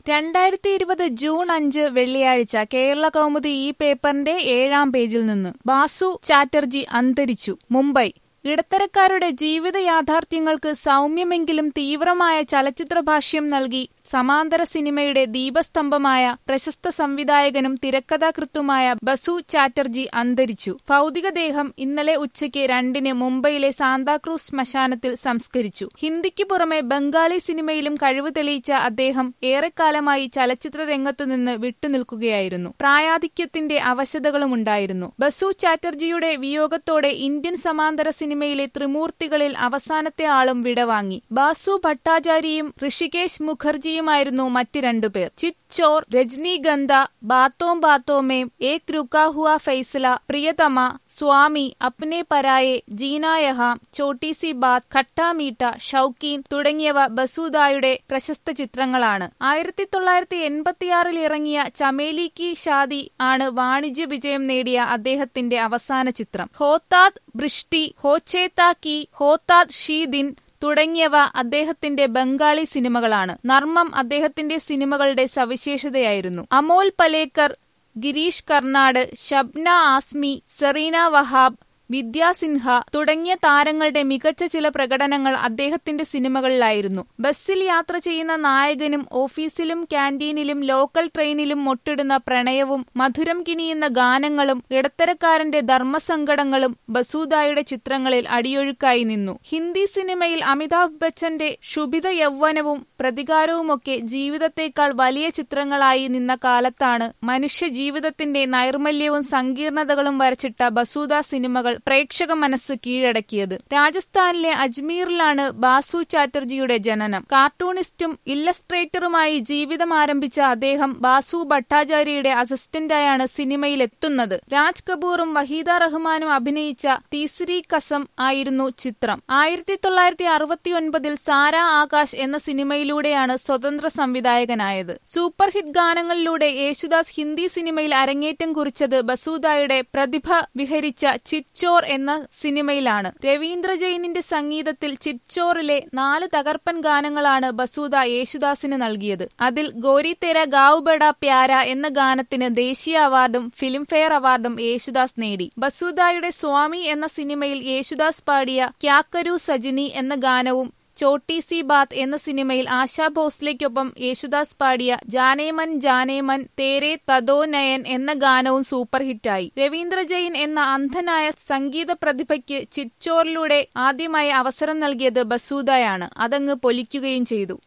രണ്ടായിരത്തി ഇരുപത് ജൂൺ അഞ്ച് വെള്ളിയാഴ്ച കേരള കൗമുദി ഈ പേപ്പറിന്റെ ഏഴാം പേജിൽ നിന്ന് ബാസു ചാറ്റർജി അന്തരിച്ചു മുംബൈ ഇടത്തരക്കാരുടെ ജീവിത യാഥാർത്ഥ്യങ്ങൾക്ക് സൗമ്യമെങ്കിലും തീവ്രമായ ചലച്ചിത്ര ഭാഷ്യം നൽകി സമാന്തര സിനിമയുടെ ദീപസ്തംഭമായ പ്രശസ്ത സംവിധായകനും തിരക്കഥാകൃത്തുമായ ബസു ചാറ്റർജി അന്തരിച്ചു ഭൗതികദേഹം ഇന്നലെ ഉച്ചയ്ക്ക് രണ്ടിന് മുംബൈയിലെ സാന്താക്രൂസ് ശ്മശാനത്തിൽ സംസ്കരിച്ചു ഹിന്ദിക്ക് പുറമെ ബംഗാളി സിനിമയിലും കഴിവ് തെളിയിച്ച അദ്ദേഹം ഏറെക്കാലമായി ചലച്ചിത്ര രംഗത്തുനിന്ന് വിട്ടുനിൽക്കുകയായിരുന്നു പ്രായാധിക്യത്തിന്റെ അവശതകളുമുണ്ടായിരുന്നു ബസു ചാറ്റർജിയുടെ വിയോഗത്തോടെ ഇന്ത്യൻ സമാന്തര സിനിമയിലെ ത്രിമൂർത്തികളിൽ അവസാനത്തെ ആളും വിടവാങ്ങി ബാസു ഭട്ടാചാര്യയും ഋഷികേശ് മുഖർജിയുമായിരുന്നു മറ്റ് രണ്ടുപേർ ചിത് ചോർ രജനീഗന്ധ ബാത്തോം ബാത്തോമേം ഏക് രുക്കാ ഹുവ ഫൈസല പ്രിയതമ സ്വാമി അപ്നെ പരായെ ജീനായഹാം ചോട്ടി സി ബാത് ഖട്ടാ മീട്ട ഷൌക്കീൻ തുടങ്ങിയവ ബസൂദായുടെ പ്രശസ്ത ചിത്രങ്ങളാണ് ആയിരത്തി തൊള്ളായിരത്തി എൺപത്തിയാറിൽ ഇറങ്ങിയ ചമേലി കി ഷാദി ആണ് വാണിജ്യ വിജയം നേടിയ അദ്ദേഹത്തിന്റെ അവസാന ചിത്രം ഹോത്താദ് വൃഷ്ടി ഹോച്ചേത്ത കി ഹോത്താദ് ഷീദിൻ തുടങ്ങിയവ അദ്ദേഹത്തിന്റെ ബംഗാളി സിനിമകളാണ് നർമ്മം അദ്ദേഹത്തിന്റെ സിനിമകളുടെ സവിശേഷതയായിരുന്നു അമോൽ പലേക്കർ ഗിരീഷ് കർണാട് ഷബ്ന ആസ്മി സെറീന വഹാബ് വിദ്യാസിൻഹ തുടങ്ങിയ താരങ്ങളുടെ മികച്ച ചില പ്രകടനങ്ങൾ അദ്ദേഹത്തിന്റെ സിനിമകളിലായിരുന്നു ബസ്സിൽ യാത്ര ചെയ്യുന്ന നായകനും ഓഫീസിലും ക്യാന്റീനിലും ലോക്കൽ ട്രെയിനിലും മൊട്ടിടുന്ന പ്രണയവും മധുരം കിനിയുന്ന ഗാനങ്ങളും ഇടത്തരക്കാരന്റെ ധർമ്മസങ്കടങ്ങളും ബസൂദായുടെ ചിത്രങ്ങളിൽ അടിയൊഴുക്കായി നിന്നു ഹിന്ദി സിനിമയിൽ അമിതാഭ് ബച്ചന്റെ ശുഭിത യൗവനവും പ്രതികാരവുമൊക്കെ ജീവിതത്തേക്കാൾ വലിയ ചിത്രങ്ങളായി നിന്ന കാലത്താണ് മനുഷ്യ ജീവിതത്തിന്റെ നൈർമല്യവും സങ്കീർണതകളും വരച്ചിട്ട ബസൂദ സിനിമകൾ പ്രേക്ഷക മനസ്സ് കീഴടക്കിയത് രാജസ്ഥാനിലെ അജ്മീറിലാണ് ബാസു ചാറ്റർജിയുടെ ജനനം കാർട്ടൂണിസ്റ്റും ഇല്ലസ്ട്രേറ്ററുമായി ജീവിതം ആരംഭിച്ച അദ്ദേഹം ബാസു ഭട്ടാചാര്യയുടെ അസിസ്റ്റന്റായാണ് സിനിമയിലെത്തുന്നത് രാജ് കപൂറും വഹീദ റഹ്മാനും അഭിനയിച്ച തീസ്രി കസം ആയിരുന്നു ചിത്രം ആയിരത്തി തൊള്ളായിരത്തി അറുപത്തിയൊൻപതിൽ സാര ആകാശ് എന്ന സിനിമയിലൂടെയാണ് സ്വതന്ത്ര സംവിധായകനായത് സൂപ്പർ ഹിറ്റ് ഗാനങ്ങളിലൂടെ യേശുദാസ് ഹിന്ദി സിനിമയിൽ അരങ്ങേറ്റം കുറിച്ചത് ബസൂദായുടെ പ്രതിഭ വിഹരിച്ച ചിറ്റോർ എന്ന സിനിമയിലാണ് രവീന്ദ്ര ജെയിനിന്റെ സംഗീതത്തിൽ ചിറ്റോറിലെ നാല് തകർപ്പൻ ഗാനങ്ങളാണ് ബസൂദ യേശുദാസിന് നൽകിയത് അതിൽ ഗോരി തെര ഗാവ് ബഡ പ്യാര എന്ന ഗാനത്തിന് ദേശീയ അവാർഡും ഫിലിംഫെയർ അവാർഡും യേശുദാസ് നേടി ബസൂദായുടെ സ്വാമി എന്ന സിനിമയിൽ യേശുദാസ് പാടിയ ക്യാക്കരു സജിനി എന്ന ഗാനവും ചോട്ടി സി ബാത്ത് എന്ന സിനിമയിൽ ആശാ ഭോസ്ലെയ്ക്കൊപ്പം യേശുദാസ് പാടിയ ജാനേമൻ ജാനേമൻ തേരെ തദോ നയൻ എന്ന ഗാനവും സൂപ്പർ ഹിറ്റായി രവീന്ദ്ര ജെയിൻ എന്ന അന്ധനായ സംഗീത പ്രതിഭയ്ക്ക് ചിറ്റോറിലൂടെ ആദ്യമായി അവസരം നൽകിയത് ബസൂദയാണ് അതങ്ങ് പൊലിക്കുകയും ചെയ്തു